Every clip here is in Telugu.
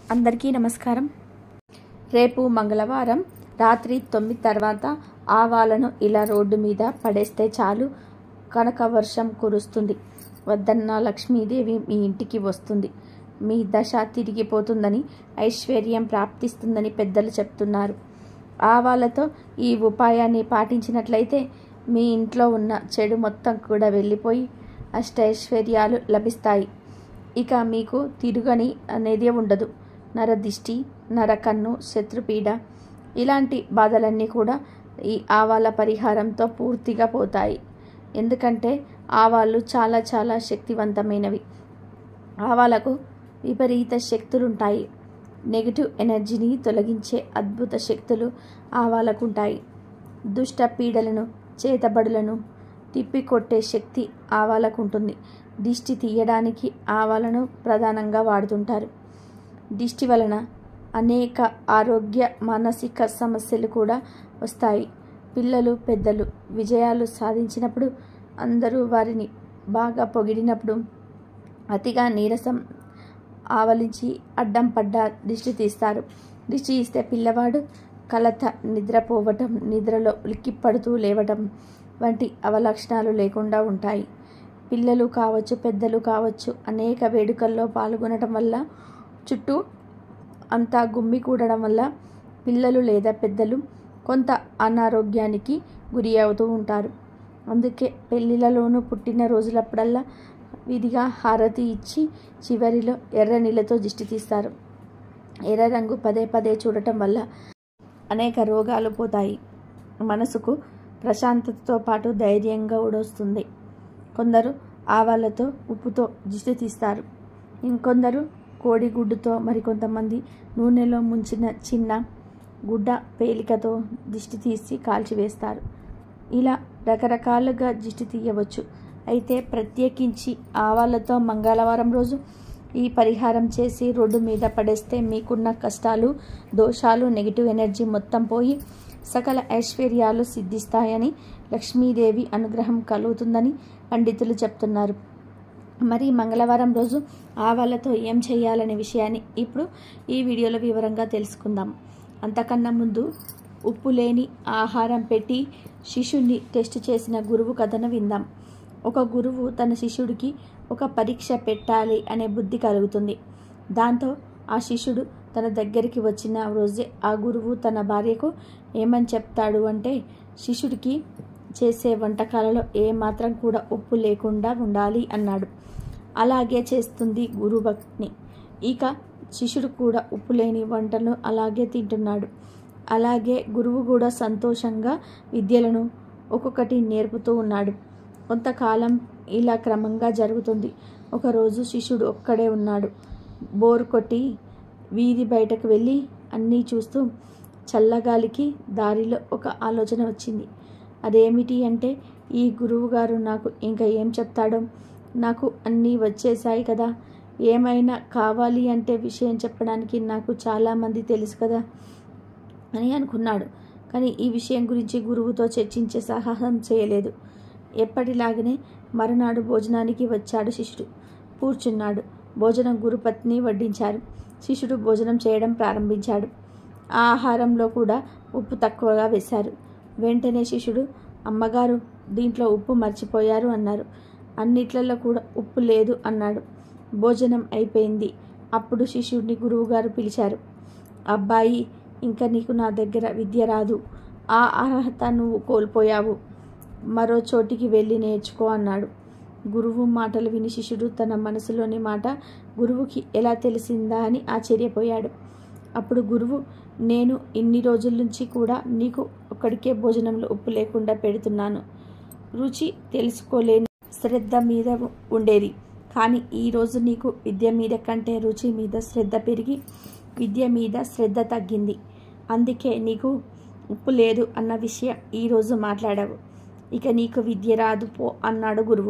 అందరికీ నమస్కారం రేపు మంగళవారం రాత్రి తొమ్మిది తర్వాత ఆవాలను ఇలా రోడ్డు మీద పడేస్తే చాలు కనక వర్షం కురుస్తుంది వద్దన్న లక్ష్మీదేవి మీ ఇంటికి వస్తుంది మీ దశ తిరిగిపోతుందని ఐశ్వర్యం ప్రాప్తిస్తుందని పెద్దలు చెప్తున్నారు ఆవాలతో ఈ ఉపాయాన్ని పాటించినట్లయితే మీ ఇంట్లో ఉన్న చెడు మొత్తం కూడా వెళ్ళిపోయి అష్టైశ్వర్యాలు లభిస్తాయి ఇక మీకు తిరుగని అనేది ఉండదు నరదిష్టి నరకన్ను శత్రుపీడ ఇలాంటి బాధలన్నీ కూడా ఈ ఆవాల పరిహారంతో పూర్తిగా పోతాయి ఎందుకంటే ఆవాలు చాలా చాలా శక్తివంతమైనవి ఆవాలకు విపరీత శక్తులుంటాయి నెగిటివ్ ఎనర్జీని తొలగించే అద్భుత శక్తులు ఆవాలకు ఉంటాయి దుష్ట పీడలను చేతబడులను తిప్పికొట్టే శక్తి ఆవాలకు ఉంటుంది దిష్టి తీయడానికి ఆవాలను ప్రధానంగా వాడుతుంటారు దిష్టి వలన అనేక ఆరోగ్య మానసిక సమస్యలు కూడా వస్తాయి పిల్లలు పెద్దలు విజయాలు సాధించినప్పుడు అందరూ వారిని బాగా పొగిడినప్పుడు అతిగా నీరసం ఆవలించి అడ్డం పడ్డ దిష్టి తీస్తారు దిష్టి ఇస్తే పిల్లవాడు కలత నిద్రపోవటం నిద్రలో ఉలిక్కిపడుతూ లేవటం వంటి అవలక్షణాలు లేకుండా ఉంటాయి పిల్లలు కావచ్చు పెద్దలు కావచ్చు అనేక వేడుకల్లో పాల్గొనటం వల్ల చుట్టూ అంతా గుమ్మి కూడడం వల్ల పిల్లలు లేదా పెద్దలు కొంత అనారోగ్యానికి గురి అవుతూ ఉంటారు అందుకే పెళ్ళిళ్ళలోనూ పుట్టిన రోజులప్పుడల్లా విధిగా హారతి ఇచ్చి చివరిలో ఎర్ర నీళ్ళతో దిష్టి తీస్తారు ఎర్ర రంగు పదే పదే చూడటం వల్ల అనేక రోగాలు పోతాయి మనసుకు ప్రశాంతతతో పాటు ధైర్యంగా వస్తుంది కొందరు ఆవాలతో ఉప్పుతో దిష్టి తీస్తారు ఇంకొందరు కోడిగుడ్డుతో మరికొంతమంది నూనెలో ముంచిన చిన్న గుడ్డ పేలికతో దిష్టి తీసి కాల్చివేస్తారు ఇలా రకరకాలుగా దిష్టి తీయవచ్చు అయితే ప్రత్యేకించి ఆవాలతో మంగళవారం రోజు ఈ పరిహారం చేసి రోడ్డు మీద పడేస్తే మీకున్న కష్టాలు దోషాలు నెగిటివ్ ఎనర్జీ మొత్తం పోయి సకల ఐశ్వర్యాలు సిద్ధిస్తాయని లక్ష్మీదేవి అనుగ్రహం కలుగుతుందని పండితులు చెప్తున్నారు మరి మంగళవారం రోజు ఆవాలతో ఏం చేయాలనే విషయాన్ని ఇప్పుడు ఈ వీడియోలో వివరంగా తెలుసుకుందాం అంతకన్నా ముందు ఉప్పు లేని ఆహారం పెట్టి శిష్యుణ్ణి టెస్ట్ చేసిన గురువు కథను విందాం ఒక గురువు తన శిష్యుడికి ఒక పరీక్ష పెట్టాలి అనే బుద్ధి కలుగుతుంది దాంతో ఆ శిష్యుడు తన దగ్గరికి వచ్చిన రోజే ఆ గురువు తన భార్యకు ఏమని చెప్తాడు అంటే శిష్యుడికి చేసే వంటకాలలో ఏమాత్రం కూడా ఉప్పు లేకుండా ఉండాలి అన్నాడు అలాగే చేస్తుంది గురుభక్ని ఇక శిష్యుడు కూడా ఉప్పు లేని వంటను అలాగే తింటున్నాడు అలాగే గురువు కూడా సంతోషంగా విద్యలను ఒక్కొక్కటి నేర్పుతూ ఉన్నాడు కొంతకాలం ఇలా క్రమంగా జరుగుతుంది ఒకరోజు శిష్యుడు ఒక్కడే ఉన్నాడు బోరు కొట్టి వీధి బయటకు వెళ్ళి అన్నీ చూస్తూ చల్లగాలికి దారిలో ఒక ఆలోచన వచ్చింది అదేమిటి అంటే ఈ గురువుగారు నాకు ఇంకా ఏం చెప్తాడో నాకు అన్నీ వచ్చేసాయి కదా ఏమైనా కావాలి అంటే విషయం చెప్పడానికి నాకు చాలామంది తెలుసు కదా అని అనుకున్నాడు కానీ ఈ విషయం గురించి గురువుతో చర్చించే సాహసం చేయలేదు ఎప్పటిలాగనే మరునాడు భోజనానికి వచ్చాడు శిష్యుడు కూర్చున్నాడు భోజనం గురుపత్ని వడ్డించారు శిష్యుడు భోజనం చేయడం ప్రారంభించాడు ఆ ఆహారంలో కూడా ఉప్పు తక్కువగా వేశారు వెంటనే శిష్యుడు అమ్మగారు దీంట్లో ఉప్పు మర్చిపోయారు అన్నారు అన్నిట్లలో కూడా ఉప్పు లేదు అన్నాడు భోజనం అయిపోయింది అప్పుడు శిష్యుడిని గురువుగారు పిలిచారు అబ్బాయి ఇంకా నీకు నా దగ్గర విద్య రాదు ఆ అర్హత నువ్వు కోల్పోయావు మరో చోటికి వెళ్ళి నేర్చుకో అన్నాడు గురువు మాటలు విని శిష్యుడు తన మనసులోని మాట గురువుకి ఎలా తెలిసిందా అని ఆశ్చర్యపోయాడు అప్పుడు గురువు నేను ఇన్ని రోజుల నుంచి కూడా నీకు ఒక్కడికే భోజనంలో ఉప్పు లేకుండా పెడుతున్నాను రుచి తెలుసుకోలేని శ్రద్ధ మీద ఉండేది కానీ ఈరోజు నీకు విద్య మీద కంటే రుచి మీద శ్రద్ధ పెరిగి విద్య మీద శ్రద్ధ తగ్గింది అందుకే నీకు ఉప్పు లేదు అన్న విషయం ఈరోజు మాట్లాడావు ఇక నీకు విద్య రాదు పో అన్నాడు గురువు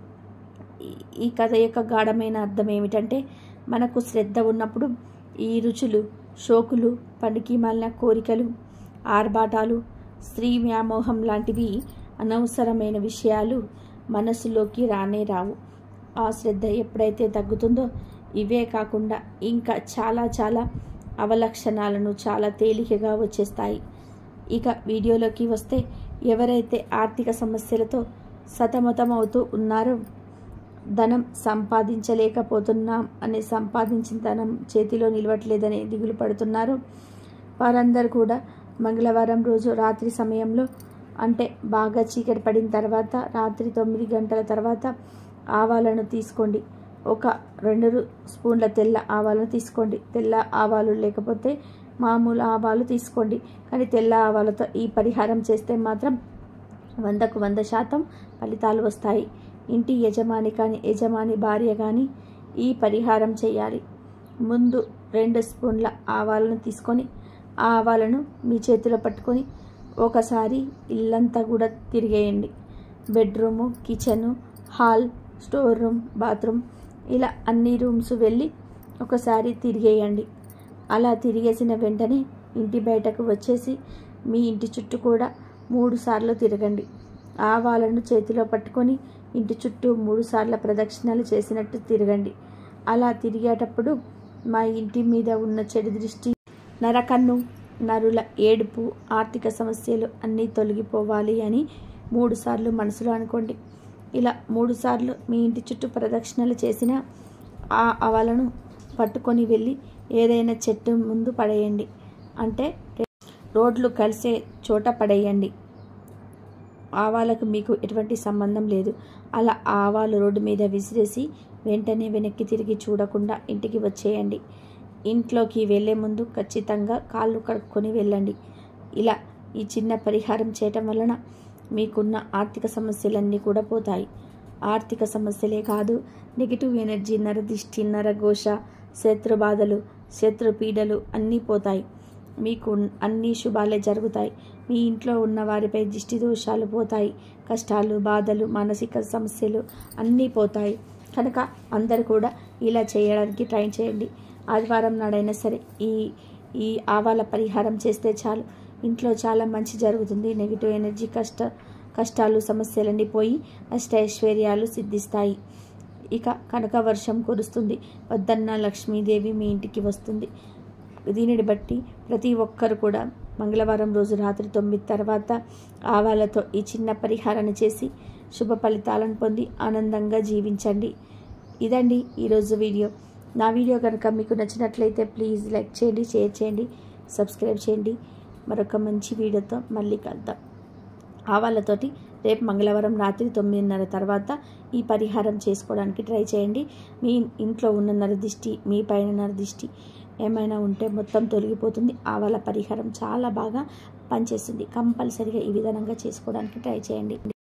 ఈ కథ యొక్క గాఢమైన అర్థం ఏమిటంటే మనకు శ్రద్ధ ఉన్నప్పుడు ఈ రుచులు షోకులు పనికి మాలిన కోరికలు ఆర్భాటాలు స్త్రీ వ్యామోహం లాంటివి అనవసరమైన విషయాలు మనసులోకి రానే రావు ఆ శ్రద్ధ ఎప్పుడైతే తగ్గుతుందో ఇవే కాకుండా ఇంకా చాలా చాలా అవలక్షణాలను చాలా తేలికగా వచ్చేస్తాయి ఇక వీడియోలోకి వస్తే ఎవరైతే ఆర్థిక సమస్యలతో సతమతమవుతూ ఉన్నారో ధనం సంపాదించలేకపోతున్నాం అనే సంపాదించిన ధనం చేతిలో నిలవట్లేదని దిగులు పడుతున్నారు వారందరూ కూడా మంగళవారం రోజు రాత్రి సమయంలో అంటే బాగా చీకటి పడిన తర్వాత రాత్రి తొమ్మిది గంటల తర్వాత ఆవాలను తీసుకోండి ఒక రెండు రు- స్పూన్ల తెల్ల ఆవాలను తీసుకోండి తెల్ల ఆవాలు లేకపోతే మామూలు ఆవాలు తీసుకోండి కానీ తెల్ల ఆవాలతో ఈ పరిహారం చేస్తే మాత్రం వందకు వంద శాతం ఫలితాలు వస్తాయి ఇంటి యజమాని కానీ యజమాని భార్య కానీ ఈ పరిహారం చేయాలి ముందు రెండు స్పూన్ల ఆవాలను తీసుకొని ఆ ఆవాలను మీ చేతిలో పట్టుకొని ఒకసారి ఇల్లంతా కూడా తిరిగేయండి bedroom kitchen hall store room bathroom ఇలా అన్ని రూమ్స్ వెళ్ళి ఒకసారి తిరిగేయండి అలా తిరిగేసిన వెంటనే ఇంటి బయటకు వచ్చేసి మీ ఇంటి చుట్టూ కూడా మూడు సార్లు తిరగండి ఆవాలను చేతిలో పట్టుకొని ఇంటి చుట్టూ మూడు సార్ల ప్రదక్షిణలు చేసినట్టు తిరగండి అలా తిరిగేటప్పుడు మా ఇంటి మీద ఉన్న చెడు దృష్టి నరకన్ను నరుల ఏడుపు ఆర్థిక సమస్యలు అన్నీ తొలగిపోవాలి అని మూడు సార్లు మనసులో అనుకోండి ఇలా మూడు సార్లు మీ ఇంటి చుట్టూ ప్రదక్షిణలు చేసిన ఆ అవలను పట్టుకొని వెళ్ళి ఏదైనా చెట్టు ముందు పడేయండి అంటే రోడ్లు కలిసే చోట పడేయండి ఆవాలకు మీకు ఎటువంటి సంబంధం లేదు అలా ఆవాలు రోడ్డు మీద విసిరేసి వెంటనే వెనక్కి తిరిగి చూడకుండా ఇంటికి వచ్చేయండి ఇంట్లోకి వెళ్ళే ముందు ఖచ్చితంగా కాళ్ళు కడుక్కొని వెళ్ళండి ఇలా ఈ చిన్న పరిహారం చేయటం వలన మీకున్న ఆర్థిక సమస్యలన్నీ కూడా పోతాయి ఆర్థిక సమస్యలే కాదు నెగిటివ్ ఎనర్జీ నరదిష్టి నరఘోష శత్రు బాధలు శత్రు పీడలు అన్నీ పోతాయి మీకు అన్ని శుభాలే జరుగుతాయి మీ ఇంట్లో ఉన్న వారిపై దిష్టి దోషాలు పోతాయి కష్టాలు బాధలు మానసిక సమస్యలు అన్నీ పోతాయి కనుక అందరు కూడా ఇలా చేయడానికి ట్రై చేయండి ఆదివారం నాడైనా సరే ఈ ఈ ఆవాల పరిహారం చేస్తే చాలు ఇంట్లో చాలా మంచి జరుగుతుంది నెగిటివ్ ఎనర్జీ కష్ట కష్టాలు సమస్యలన్నీ పోయి అష్టైశ్వర్యాలు సిద్ధిస్తాయి ఇక కనక వర్షం కురుస్తుంది వద్దన్న లక్ష్మీదేవి మీ ఇంటికి వస్తుంది దీనిని బట్టి ప్రతి ఒక్కరు కూడా మంగళవారం రోజు రాత్రి తొమ్మిది తర్వాత ఆవాలతో ఈ చిన్న పరిహారాన్ని చేసి శుభ ఫలితాలను పొంది ఆనందంగా జీవించండి ఇదండి ఈరోజు వీడియో నా వీడియో కనుక మీకు నచ్చినట్లయితే ప్లీజ్ లైక్ చేయండి షేర్ చేయండి సబ్స్క్రైబ్ చేయండి మరొక మంచి వీడియోతో మళ్ళీ కలుద్దాం ఆవాలతోటి రేపు మంగళవారం రాత్రి తొమ్మిదిన్నర తర్వాత ఈ పరిహారం చేసుకోవడానికి ట్రై చేయండి మీ ఇంట్లో ఉన్న నరదిష్టి మీ పైన నరదిష్టి ఏమైనా ఉంటే మొత్తం తొలగిపోతుంది ఆవాల పరిహారం చాలా బాగా పనిచేస్తుంది కంపల్సరిగా ఈ విధానంగా చేసుకోవడానికి ట్రై చేయండి